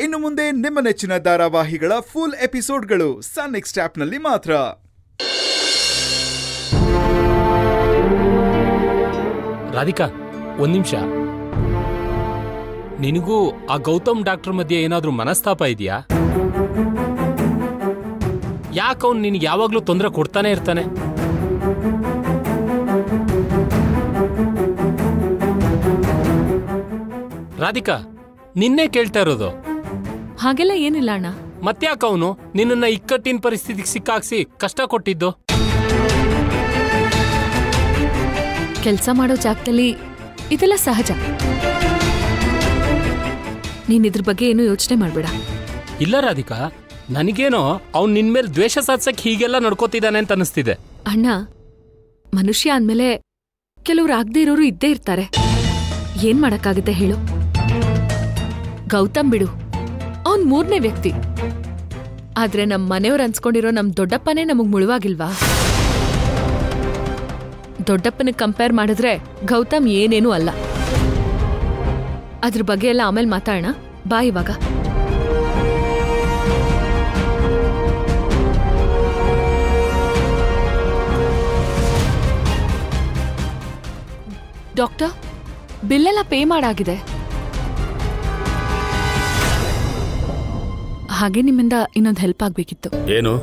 ಇನ್ನು ಮುಂದೆ ನಿಮ್ಮ ನೆಚ್ಚಿನ ಧಾರಾವಾಹಿಗಳ ಫುಲ್ ಎಪಿಸೋಡ್ಗಳು ಸನ್ ನೆಕ್ಸ್ಟ್ ಆಪ್ನಲ್ಲಿ ಮಾತ್ರ ರಾಧಿಕಾ ಒಂದ್ ನಿಮಿಷ ನಿನಗೂ ಆ ಗೌತಮ್ ಡಾಕ್ಟರ್ ಮಧ್ಯೆ ಏನಾದ್ರೂ ಮನಸ್ತಾಪ ಇದೆಯಾ ಯಾಕೆ ಅವ್ನು ನಿನಗೆ ಯಾವಾಗ್ಲೂ ತೊಂದರೆ ಕೊಡ್ತಾನೆ ಇರ್ತಾನೆ ರಾಧಿಕಾ ನಿನ್ನೆ ಕೇಳ್ತಾ ಇರೋದು ಹಾಗೆಲ್ಲ ಏನಿಲ್ಲ ಅಣ್ಣ ಮತ್ತ್ಯಾಕ ಅವನು ನಿನ್ನನ್ನ ಇಕ್ಕಟ್ಟಿನ ಪರಿಸ್ಥಿತಿಗೆ ಸಿಕ್ಕಾಕ್ಸಿ ಕಷ್ಟ ಕೊಟ್ಟಿದ್ದು ಕೆಲಸ ಮಾಡೋ ಜಾಗದಲ್ಲಿ ಇದೆಲ್ಲ ಸಹಜ ನೀನ್ ಇದ್ರ ಬಗ್ಗೆ ಏನು ಯೋಚನೆ ಮಾಡ್ಬೇಡ ಇಲ್ಲ ರಾಧಿಕಾ ನನಗೇನೋ ಅವ್ನು ನಿನ್ ಮೇಲೆ ದ್ವೇಷ ಸಾಧಿಸಕ್ ಹೀಗೆಲ್ಲ ನಡ್ಕೋತಿದ್ದಾನೆ ಅಂತ ಅನಿಸ್ತಿದೆ ಅಣ್ಣ ಮನುಷ್ಯ ಅಂದ್ಮೇಲೆ ಕೆಲವ್ರು ಆಗದೆ ಇರೋರು ಇದ್ದೇ ಇರ್ತಾರೆ ಏನ್ ಮಾಡಕ್ಕಾಗುತ್ತೆ ಹೇಳು ಗೌತಮ್ ಬಿಡು ಅವನ್ ಮೂರನೇ ವ್ಯಕ್ತಿ ಆದ್ರೆ ನಮ್ ಮನೆಯವ್ರು ಅನ್ಸ್ಕೊಂಡಿರೋ ನಮ್ ದೊಡ್ಡಪ್ಪನೇ ನಮಗ್ ಮುಳುವಾಗಿಲ್ವಾ ದೊಡ್ಡಪ್ಪನ ಕಂಪೇರ್ ಮಾಡಿದ್ರೆ ಗೌತಮ್ ಏನೇನೂ ಅಲ್ಲ ಅದ್ರ ಬಗ್ಗೆ ಎಲ್ಲ ಆಮೇಲೆ ಮಾತಾಡೋಣ ಬಾ ಇವಾಗ ಡಾಕ್ಟರ್ ಬಿಲ್ಲೆಲ್ಲ ಪೇ ಮಾಡಾಗಿದೆ ಹಾಗೆ ನಿಮ್ಮಿಂದ ಇನ್ನೊಂದು ಹೆಲ್ಪ್ ಆಗ್ಬೇಕಿತ್ತು ಏನು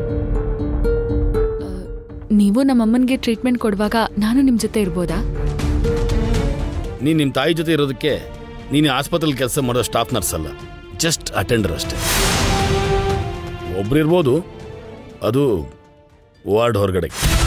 ನೀವು ನಮ್ಮಮ್ಮನಿಗೆ ಟ್ರೀಟ್ಮೆಂಟ್ ಕೊಡುವಾಗ ನಾನು ನಿಮ್ ಜೊತೆ ಇರ್ಬೋದಾ ನೀನು ನಿಮ್ಮ ತಾಯಿ ಜೊತೆ ಇರೋದಕ್ಕೆ ನೀನು ಆಸ್ಪತ್ರೆಲಿ ಕೆಲಸ ಮಾಡೋ ಸ್ಟಾಫ್ ನರ್ಸ್ ಅಲ್ಲ ಜಸ್ಟ್ ಅಟೆಂಡರ್ ಅಷ್ಟೇ ಒಬ್ರು ಇರ್ಬೋದು ಅದು ವಾರ್ಡ್ ಹೊರಗಡೆ